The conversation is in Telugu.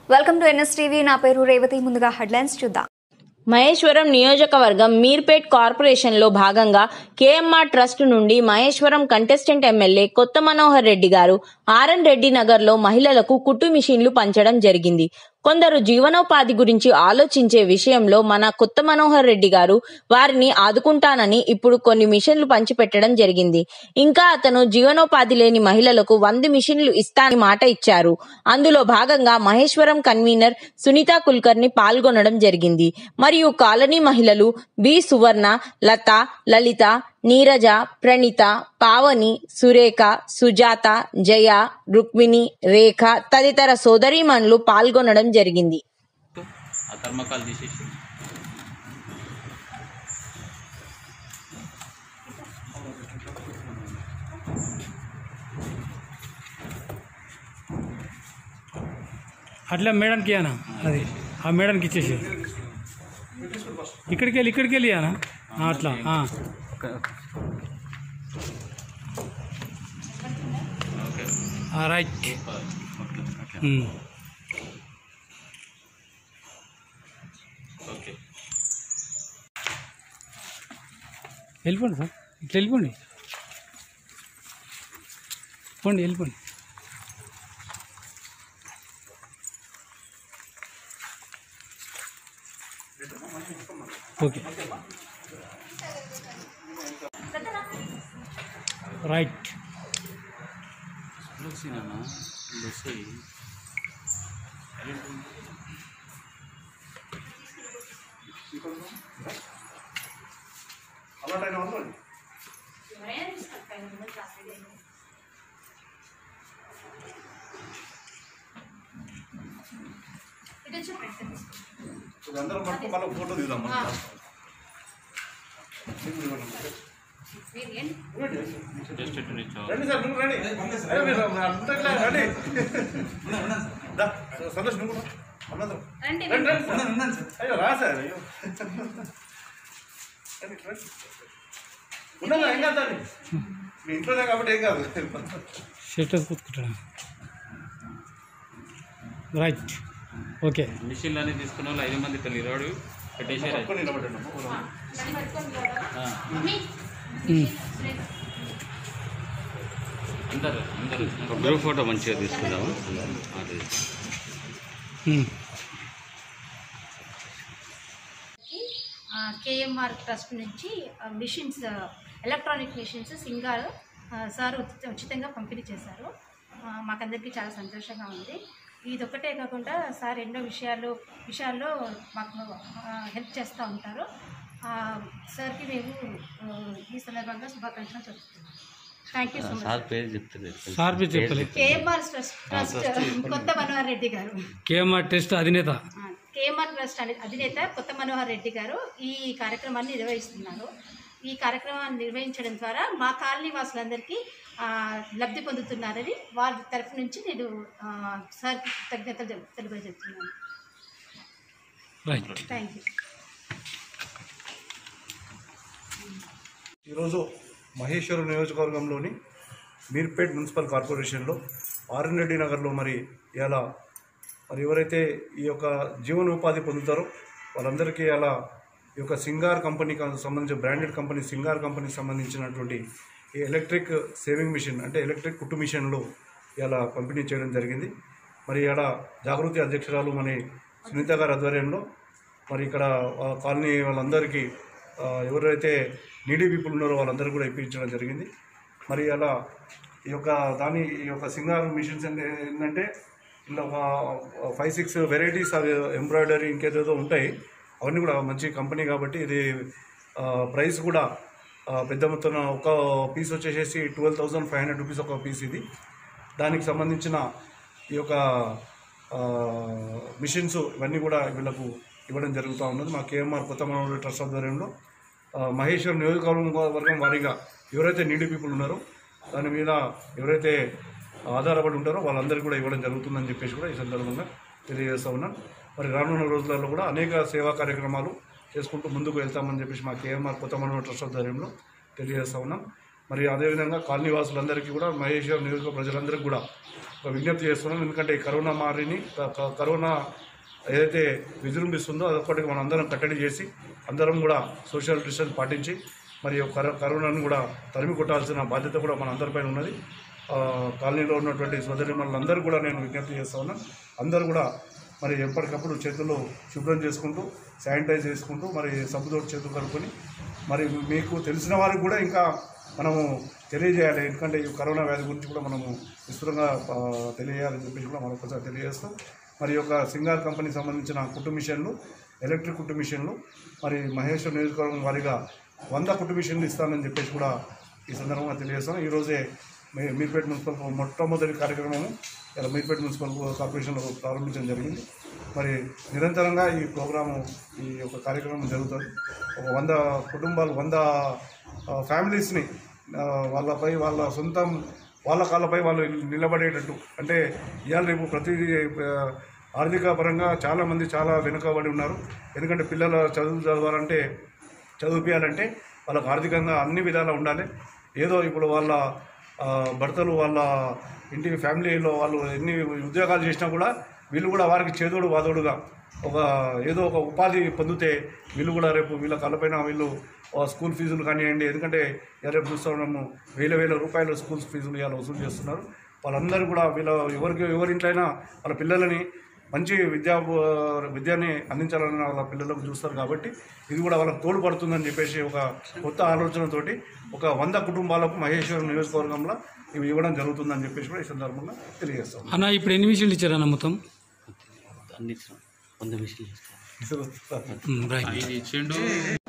వెల్కమ్ టు ఎన్ఎస్ టీవీ నా పేరు రేవతి ముందుగా హెడ్లైన్స్ చూద్దాం మహేశ్వరం నియోజకవర్గం మీర్పేట్ కార్పొరేషన్లో భాగంగా కేఎంఆర్ ట్రస్ట్ నుండి మహేశ్వరం కంటెస్టెంట్ ఎమ్మెల్యే కొత్త మనోహర్ రెడ్డి గారు ఆర్ఎన్ రెడ్డి నగర్లో మహిళలకు కుట్టు మిషన్లు పంచడం జరిగింది కొందరు జీవనోపాధి గురించి ఆలోచించే విషయంలో మన కొత్త మనోహర్ రెడ్డి గారు వారిని ఆదుకుంటానని ఇప్పుడు కొన్ని మిషన్లు పంచిపెట్టడం జరిగింది ఇంకా అతను జీవనోపాధి లేని మహిళలకు వంద మిషన్లు ఇస్తానని మాట ఇచ్చారు అందులో భాగంగా మహేశ్వరం కన్వీనర్ సునీతా కుల్కర్ని పాల్గొనడం జరిగింది మరియు కాలనీ మహిళలు బి సువర్ణ లత లలిత నీరజ ప్రణీత పావని సురేఖ సుజాత జయ రుక్మిణి రేఖ తదితర సోదరీమణులు పాల్గొనడం జరిగింది ఆ థర్మకాల్ తీసేసి అట్లా మేడంకి ఇయ్యనా అది ఆ మేడంకి ఇచ్చేసి ఇక్కడికి వెళ్ళి ఇక్కడికి వెళ్ళి ఇయ్యనా ఆ, అట్లా ఆ. ఆ, రైట్ ఉమ్. ఓకే వెళ్ళిపోండి సార్ ఇట్లా వెళ్ళిపోండి పోండి వెళ్ళిపోండి ఓకే రైట్ లూసినా లూసి అందరం పట్టుకో మళ్ళీ ఫోటో దిగుదాం మనం. జస్ట్ ఇటు నిచ్చో రండి సార్ నువ్వు రండి అరే మీరు అంతా ఇట్లా రండి దా, సంతోష్ నువ్వు కూడా. అందరం. రండి రండి సార్. అయ్యో రా సార్ అయ్యో రండి, రండి. ఉండదు ఏం కాదు అండి మీ ఇంట్లోనే కాబట్టి ఏం కాదు షెటర్ కూర్చుంటాడు రైట్ ఓకే మిషన్లు అన్ని తీసుకున్న వాళ్ళు ఐదు మంది పిల్లలు ఇరవై పెట్టేసారు పట్టుకొని నిలబడండి అమ్మ. ఉమ్. అందరు అందరు ఒక గ్రూప్ ఫోటో మంచిగా తీసుకుందాము అది ఉమ్. కేఎంఆర్ ట్రస్ట్ నుంచి ఆ, మిషన్స్ ఆ, ఎలక్ట్రానిక్ మిషన్స్ సింగార్ ఆ, సార్ ఉచిత- ఉచితంగా పంపిణీ చేశారు ఆ, మాకందరికీ చాలా సంతోషంగా ఉంది ఇదొక్కటే కాకుండా సార్ ఎన్నో విషయాలు విషయాల్లో మాకు ఆ, హెల్ప్ చేస్తూ ఉంటారు ఆ, సార్కి మేము ఆ, ఈ సందర్భంగా శుభాకాంక్షలు చెప్తున్నాం thank you so sir much పేరు చెప్తారు సార్ పేరు చెప్పలే కేఎంఆర్ ట్రస్ట్ ట్రస్ట్ కొత్త మనోహర్ రెడ్డి గారు కేఎంఆర్ టెస్ట్ అధినేత కేఎంఆర్ ట్రస్ట్ అనే అధినేత కొత్త మనోహర్ రెడ్డి గారు ఈ కార్యక్రమాన్ని నిర్వహిస్తున్నారు ఈ కార్యక్రమాన్ని నిర్వహించడం ద్వారా మా కాలనీ వాసులందరికీ ఆ, లబ్ధి పొందుతున్నారని వారి తరఫు నుంచి నేను ఆ, సార్కి కృతజ్ఞతలు తెలు- తెలియజేస్తున్నాను రైట్ థ్యాంక్ యూ ఈరోజు మహేశ్వరం నియోజకవర్గంలోని మీర్పేట్ మున్సిపల్ కార్పొరేషన్లో ఆర్ఎన్ రెడ్డి నగర్లో మరి ఇలా మరి ఎవరైతే ఈ యొక్క జీవనోపాధి పొందుతారో వాళ్ళందరికీ అలా ఈ యొక్క సింగార్ కంపెనీకి సంబంధించిన బ్రాండెడ్ కంపెనీ సింగార్ కంపెనీకి సంబంధించినటువంటి ఈ ఎలక్ట్రిక్ సేవింగ్ మిషన్ అంటే ఎలక్ట్రిక్ కుట్టు మిషన్లు ఇలా పంపిణీ చేయడం జరిగింది మరి ఇక్కడ జాగృతి అధ్యక్షురాలు మన సునీత గారి ఆధ్వర్యంలో మరి ఇక్కడ ఆ కాలనీ వాళ్ళందరికీ ఆ, ఎవరైతే నీడీ పీపుల్ ఉన్నారో వాళ్ళందరూ కూడా ఇప్పించడం జరిగింది మరి అలా ఈ యొక్క దాని ఈ యొక్క సింగార్ మిషన్స్ అంటే ఏంటంటే ఇలా ఒక ఫైవ్ సిక్స్ వెరైటీస్ అవి ఎంబ్రాయిడరీ ఇంకేదేదో ఉంటాయి అవన్నీ కూడా మంచి కంపెనీ కాబట్టి ఇది ఆ, ప్రైస్ కూడా ఆ, పెద్ద మొత్తం ఒక పీస్ వచ్చేసేసి twelve thousand five hundred rupees ఒక పీస్ ఇది దానికి సంబంధించిన ఈ యొక్క ఆ, మిషన్స్ ఇవన్నీ కూడా వీళ్ళకు ఇవ్వడం జరుగుతూ ఉన్నది మా కేఎంఆర్ కొత్త మనోహర్ ట్రస్ట్ ఆధ్వర్యంలో ఆ, మహేశ్వరం నియోజకవర్గం వర్గం వారీగా ఎవరైతే నీడీ పీపుల్ ఉన్నారో దాని మీద ఎవరైతే ఆధారపడి ఉంటారో వాళ్ళందరికీ కూడా ఇవ్వడం జరుగుతుందని చెప్పేసి కూడా ఈ సందర్భంగా తెలియజేస్తా ఉన్నాను మరి రానున్న రోజులలో కూడా అనేక సేవా కార్యక్రమాలు చేసుకుంటూ ముందుకు వెళ్తామని చెప్పేసి మా కేఎంఆర్ కొత్త మనోహర్ ట్రస్ట్ ఆధ్వర్యంలో తెలియజేస్తా ఉన్నాం మరి అదేవిధంగా కాలనీ వాసులందరికీ కూడా మహేశ్వరం నియోజక ప్రజలందరికీ కూడా ఒక విజ్ఞప్తి చేస్తున్నాం ఎందుకంటే ఈ కరోనా మారిని క- క- కరోనా ఏదైతే విజృంభిస్తుందో అదొక్కటి మనం అందరం కట్టడి చేసి అందరం కూడా సోషల్ డిస్టెన్స్ పాటించి మరి ఈ కరో కరోనాను కూడా తరిమి కొట్టాల్సిన బాధ్యత కూడా మన అందరిపైన ఉన్నది ఆ, కాలనీలో ఉన్నటువంటి సోదరిమణులందరూ కూడా నేను విజ్ఞప్తి చేస్తా ఉన్నాను అందరూ కూడా మరి ఎప్పటికప్పుడు చేతులు శుభ్రం చేసుకుంటూ శానిటైజ్ చేసుకుంటూ మరి సబ్బుతో చేతులు కడుక్కొని మరి మీకు తెలిసిన వారికి కూడా ఇంకా మనము తెలియజేయాలి ఎందుకంటే ఈ కరోనా వ్యాధి గురించి కూడా మనము విస్తృతంగా ఆ, తెలియజేయాలని చెప్పేసి కూడా మరొకసారి తెలియజేస్తాం మరి ఈ యొక్క సింగార్ కంపెనీకి సంబంధించిన కుట్టు మిషన్లు ఎలక్ట్రిక్ కుట్టు మిషన్లు మరి మహేశ్వర్ నియోజకవర్గం వారిగా వంద కుట్టు మిషన్లు ఇస్తానని చెప్పేసి కూడా ఈ సందర్భంగా తెలియజేస్తాను ఈరోజే మీ మీర్పేట మున్సిపల్ మొట్టమొదటి కార్యక్రమము ఇలా మీర్పేట మున్సిపల్ కార్పొరేషన్లో ప్రారంభించడం జరిగింది మరి నిరంతరంగా ఈ ప్రోగ్రాము ఈ యొక్క కార్యక్రమం జరుగుతుంది ఒక వంద కుటుంబాలు వంద ఆ, ఫ్యామిలీస్ని ఆ, వాళ్ళపై వాళ్ళ సొంతం వాళ్ళ కాళ్ళపై వాళ్ళు నిలబడేటట్టు అంటే ఇవాళ రేపు ప్రతి ఆ, ఆర్థిక పరంగా చాలామంది చాలా వెనుకబడి ఉన్నారు ఎందుకంటే పిల్లల చదువు చదవాలంటే చదివిపించాలంటే వాళ్ళకి ఆర్థికంగా అన్ని విధాలా ఉండాలి ఏదో ఇప్పుడు వాళ్ళ ఆ, భర్తలు వాళ్ళ ఇంటి ఫ్యామిలీలో వాళ్ళు ఎన్ని ఉద్యోగాలు చేసినా కూడా వీళ్ళు కూడా వారికి చేదోడు వాదోడుగా ఒక ఏదో ఒక ఉపాధి పొందితే వీళ్ళు కూడా రేపు వీళ్ళ కళ్ళపైన వీళ్ళు ఆ, స్కూల్ ఫీజులు కానివ్వండి ఎందుకంటే ఇవాళ రేపు చూస్తున్నాము వేల వేల రూపాయల స్కూల్ ఫీజులు ఇవాళ వసూలు చేస్తున్నారు వాళ్ళందరూ కూడా వీళ్ళ ఎవరికి ఎవరింట్లో అయినా వాళ్ళ పిల్లలని మంచి విద్యా విద్యని అందించాలని వాళ్ళ పిల్లలకు చూస్తారు కాబట్టి ఇది కూడా వాళ్ళకి తోడ్పడుతుందని చెప్పేసి ఒక కొత్త ఆలోచనతోటి ఒక వంద కుటుంబాలకు మహేశ్వరం నియోజకవర్గంలో ఇవి ఇవ్వడం జరుగుతుందని చెప్పేసి కూడా ఈ సందర్భంగా తెలియజేస్తాం అన్న ఇప్పుడు ఎన్ని మిషన్లు ఇచ్చారన్న మొత్తం అన్ని ఇచ్చినాం. వంద మిషన్లు ఇస్తాం ఉమ్, రైట్ ఇది ఇచ్చిండు